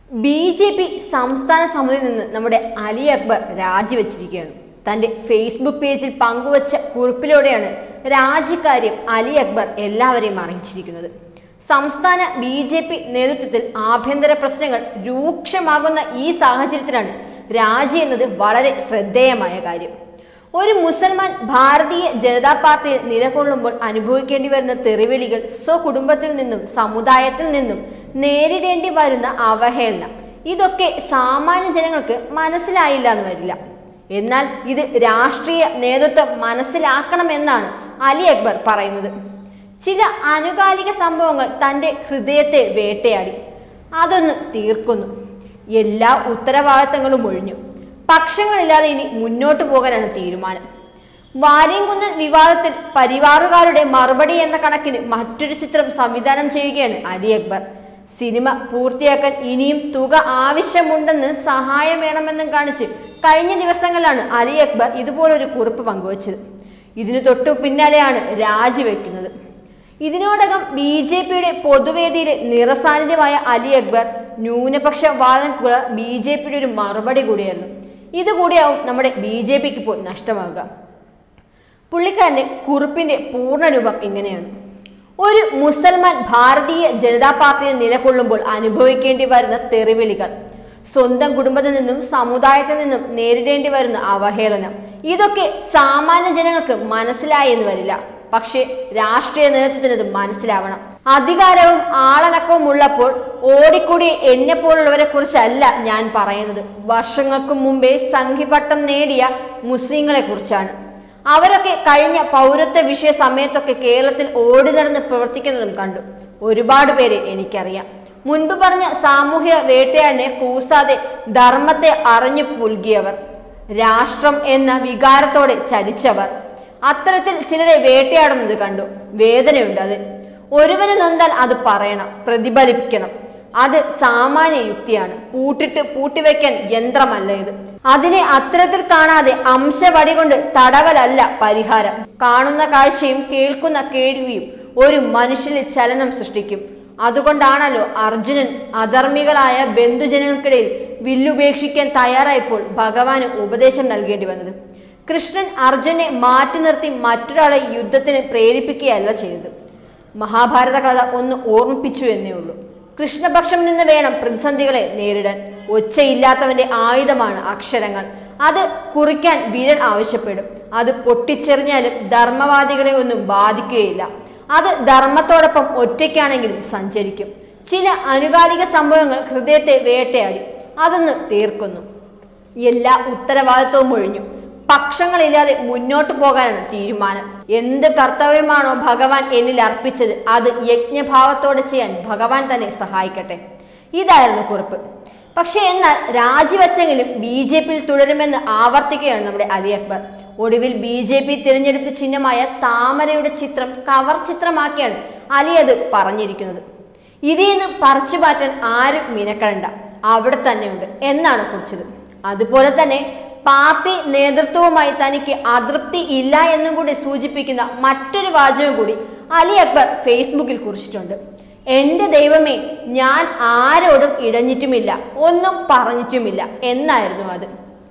B J P സംസ്ഥാന സമിതിയിൽ നിന്ന് നമ്മുടെ അലി അക്ബർ രാജിവെച്ചിരിക്കുകയാണ് തന്റെ ഫേസ്ബുക്ക് പേജിൽ പങ്കുവച്ച കുറിപ്പിലൂടെയാണ് രാജിക്കാര്യം അലി അക്ബർ എല്ലാവരെയും അറിയിച്ചിരിക്കുന്നത് സംസ്ഥാന ബി ജെ പി നേതൃത്വത്തിൽ ആഭ്യന്തര പ്രശ്നങ്ങൾ രൂക്ഷമാകുന്ന ഈ സാഹചര്യത്തിലാണ് രാജി എന്നത് വളരെ ശ്രദ്ധേയമായ കാര്യം ഒരു മുസൽമാൻ ഭാരതീയ ജനതാ പാർട്ടിയിൽ നിലകൊള്ളുമ്പോൾ അനുഭവിക്കേണ്ടി വരുന്ന തെറിവിളികൾ സ്വകുടുംബത്തിൽ നിന്നും സമുദായത്തിൽ നിന്നും നേരിടേണ്ടി വരുന്ന അവഹേളനം ഇതൊക്കെ സാമാന്യ ജനങ്ങൾക്ക് മനസ്സിലായില്ല എന്ന് വരില്ല എന്നാൽ ഇത് രാഷ്ട്രീയ നേതൃത്വം മനസ്സിലാക്കണമെന്നാണ് അലി അക്ബർ പറയുന്നത് ചില അനുകാലിക സംഭവങ്ങൾ തൻ്റെ ഹൃദയത്തെ വേട്ടയാടി അതൊന്ന് തീർക്കുന്നു എല്ലാ ഉത്തരവാദിത്തങ്ങളും ഒഴിഞ്ഞു പക്ഷങ്ങളില്ലാതെ ഇനി മുന്നോട്ട് പോകാനാണ് തീരുമാനം വാര്യംകുന്നൻ വിവാദത്തിൽ പരിവാറുകാരുടെ മറുപടി എന്ന കണക്കിന് മറ്റൊരു ചിത്രം സംവിധാനം ചെയ്യുകയാണ് അലി അക്ബർ സിനിമ പൂർത്തിയാക്കാൻ ഇനിയും തുക ആവശ്യമുണ്ടെന്ന് സഹായം വേണമെന്നും കാണിച്ച് കഴിഞ്ഞ ദിവസങ്ങളിലാണ് അലി അക്ബർ ഇതുപോലൊരു കുറിപ്പ് പങ്കുവച്ചത് ഇതിനു തൊട്ടു പിന്നാലെയാണ് രാജിവെക്കുന്നത് ഇതിനോടകം ബി ജെ പിയുടെ പൊതുവേദിയിലെ നിറസാന്നിധ്യമായ അലി അക്ബർ ന്യൂനപക്ഷ വാദനക്കുള്ള ബി ജെ പിയുടെ ഒരു മറുപടി കൂടിയായിരുന്നു ഇതുകൂടിയാവും നമ്മുടെ ബി ജെ പിക്ക് ഇപ്പോൾ നഷ്ടമാകുക പുള്ളിക്കാരന്റെ കുറിപ്പിന്റെ പൂർണ്ണരൂപം ഇങ്ങനെയാണ് ഒരു മുസൽമാൻ ഭാരതീയ ജനതാ പാർട്ടിയിൽ നിലകൊള്ളുമ്പോൾ അനുഭവിക്കേണ്ടി വരുന്ന തെറിവിളികൾ സ്വന്തം കുടുംബത്തിൽ നിന്നും സമുദായത്തിൽ നിന്നും നേരിടേണ്ടി വരുന്ന അവഹേളനം ഇതൊക്കെ സാമാന്യ ജനങ്ങൾക്ക് മനസ്സിലായി എന്ന് വരില്ല പക്ഷേ രാഷ്ട്രീയ നേതൃത്വത്തിന് ഇത് മനസ്സിലാവണം അധികാരവും ആളനക്കവും ഉള്ളപ്പോൾ ഓടിക്കൂടി എന്നെ പോലുള്ളവരെ കുറിച്ചല്ല ഞാൻ പറയുന്നത് വർഷങ്ങൾക്ക് മുമ്പേ സംഘിപട്ടം നേടിയ മുസ്ലിങ്ങളെ കുറിച്ചാണ് അവരൊക്കെ കഴിഞ്ഞ പൗരത്വ വിഷയ സമയത്തൊക്കെ കേരളത്തിൽ ഓടി നടന്ന് പ്രവർത്തിക്കുന്നതും കണ്ടു ഒരുപാട് പേരെ എനിക്കറിയാം മുൻപ് പറഞ്ഞ സാമൂഹ്യ വേട്ടയാടിനെ കൂസാതെ ധർമ്മത്തെ അറിഞ്ഞു പുൽകിയവർ രാഷ്ട്രം എന്ന വികാരത്തോടെ ചലിച്ചവർ അത്തരത്തിൽ ചിലരെ വേട്ടയാടുന്നത് കണ്ടു വേദനയുണ്ട് അത് ഒരുവന് നൊന്താൽ അത് പറയണം പ്രതിഫലിപ്പിക്കണം അത് സാമാന്യ യുക്തിയാണ് പൂട്ടിട്ട് പൂട്ടിവെക്കാൻ യന്ത്രമല്ല ഇത് അതിനെ അത്തരത്തിൽ കാണാതെ അംശവടി കൊണ്ട് തടവലല്ല പരിഹാരം കാണുന്ന കാഴ്ചയും കേൾക്കുന്ന കേൾവിയും ഒരു മനുഷ്യനിൽ ചലനം സൃഷ്ടിക്കും അതുകൊണ്ടാണല്ലോ അർജുനൻ അധർമ്മികളായ ബന്ധുജനങ്ങൾക്കിടയിൽ വില്ലുപേക്ഷിക്കാൻ തയ്യാറായപ്പോൾ ഭഗവാന് ഉപദേശം നൽകേണ്ടി വന്നത് കൃഷ്ണൻ അർജുനെ മാറ്റി നിർത്തി മറ്റൊരാളെ യുദ്ധത്തിന് പ്രേരിപ്പിക്കുകയല്ല ചെയ്തത് മഹാഭാരത കഥ ഒന്ന് ഓർമ്മിപ്പിച്ചു എന്നേ ഉള്ളൂ കൃഷ്ണപക്ഷം നിന്ന് വേണം പ്രതിസന്ധികളെ നേരിടാൻ ഒച്ചയില്ലാത്തവന്റെ ആയുധമാണ് അക്ഷരങ്ങൾ അത് കുറിക്കാൻ വിരൽ ആവശ്യപ്പെടും അത് പൊട്ടിച്ചെറിഞ്ഞാലും ധർമ്മവാദികളെ ഒന്നും ബാധിക്കുകയില്ല അത് ധർമ്മത്തോടൊപ്പം ഒറ്റയ്ക്കാണെങ്കിലും സഞ്ചരിക്കും ചില അനുകാലിക സംഭവങ്ങൾ ഹൃദയത്തെ വേട്ടയാടി അതൊന്ന് തീർക്കുന്നു എല്ലാ ഉത്തരവാദിത്വവും ഒഴിഞ്ഞു പക്ഷങ്ങളില്ലാതെ മുന്നോട്ട് പോകാനാണ് തീരുമാനം എന്ത് കർത്തവ്യമാണോ ഭഗവാൻ എന്നിൽ അർപ്പിച്ചത് അത് യജ്ഞഭാവത്തോടെ ചെയ്യാൻ ഭഗവാൻ തന്നെ സഹായിക്കട്ടെ ഇതായിരുന്നു കുറിപ്പ് പക്ഷേ എന്നാൽ രാജിവെച്ചെങ്കിലും ബി ജെ പിയിൽ തുടരുമെന്ന് ആവർത്തിക്കുകയാണ് നമ്മുടെ അലി അക്ബർ ഒടുവിൽ ബി ജെ പി തിരഞ്ഞെടുപ്പ് ചിഹ്നമായ താമരയുടെ ചിത്രം കവർ ചിത്രമാക്കിയാണ് അലി അത് പറഞ്ഞിരിക്കുന്നത് ഇതിന്ന് പറിച്ചു മാറ്റാൻ ആരും മിനക്കണ്ട അവിടെ തന്നെയുണ്ട് എന്നാണ് കുറിച്ചത് അതുപോലെ തന്നെ പാർട്ടി നേതൃത്വവുമായി തനിക്ക് അതൃപ്തി ഇല്ല എന്നും കൂടി സൂചിപ്പിക്കുന്ന മറ്റൊരു വാചകം കൂടി അലി അക്ബർ ഫേസ്ബുക്കിൽ കുറിച്ചിട്ടുണ്ട് എന്റെ ദൈവമേ ഞാൻ ആരോടും ഇടഞ്ഞിട്ടുമില്ല ഒന്നും പറഞ്ഞിട്ടുമില്ല എന്നായിരുന്നു അത്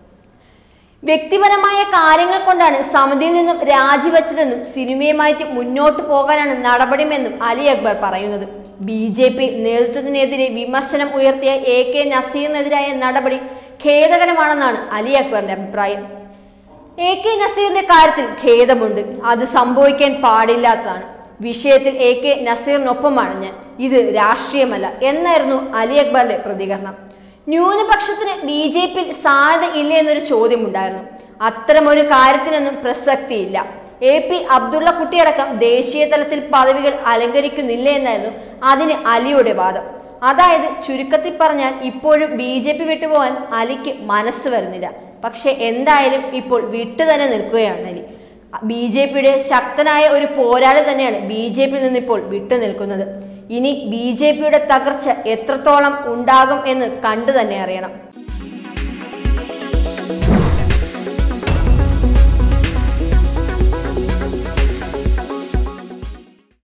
വ്യക്തിപരമായ കാര്യങ്ങൾ കൊണ്ടാണ് സമിതിയിൽ നിന്നും രാജിവെച്ചതെന്നും സിനിമയുമായിട്ട് മുന്നോട്ട് പോകാനാണ് നടപടിയെന്നും അലി അക്ബർ പറയുന്നത് ബി ജെ പി നേതൃത്വത്തിനെതിരെ വിമർശനം ഉയർത്തിയ എ കെ നസീറിനെതിരായ നടപടി ഖേദകരമാണെന്നാണ് അലി അക്ബറിന്റെ അഭിപ്രായം എ കെ നസീറിന്റെ കാര്യത്തിൽ ഖേദമുണ്ട് അത് സംഭവിക്കാൻ പാടില്ലാത്തതാണ് വിഷയത്തിൽ എ കെ നസീറിനൊപ്പമാണ് ഞാൻ ഇത് രാഷ്ട്രീയമല്ല എന്നായിരുന്നു അലി അക്ബറിന്റെ പ്രതികരണം ന്യൂനപക്ഷത്തിന് ബി ജെ പിയിൽ സാധ്യത ഇല്ല എന്നൊരു ചോദ്യമുണ്ടായിരുന്നു അത്തരമൊരു കാര്യത്തിനൊന്നും പ്രസക്തിയില്ല എ പി അബ്ദുള്ള കുട്ടിയടക്കം ദേശീയ തലത്തിൽ പദവികൾ അലങ്കരിക്കുന്നില്ല എന്നായിരുന്നു അതിന് അലിയുടെ വാദം അതായത് ചുരുക്കത്തിൽ പറഞ്ഞാൽ ഇപ്പോഴും ബി ജെ പി വിട്ടുപോകാൻ അലിക്ക് മനസ്സ് വരുന്നില്ല പക്ഷെ എന്തായാലും ഇപ്പോൾ വിട്ടു തന്നെ നിൽക്കുകയാണ് അലി ബി ജെ പിയുടെ ശക്തനായ ഒരു പോരാളി തന്നെയാണ് ബി ജെ പിയിൽ നിന്ന് ഇപ്പോൾ വിട്ടു നിൽക്കുന്നത് ഇനി ബി ജെ പിയുടെ തകർച്ച എത്രത്തോളം ഉണ്ടാകും എന്ന് കണ്ടു തന്നെ അറിയണം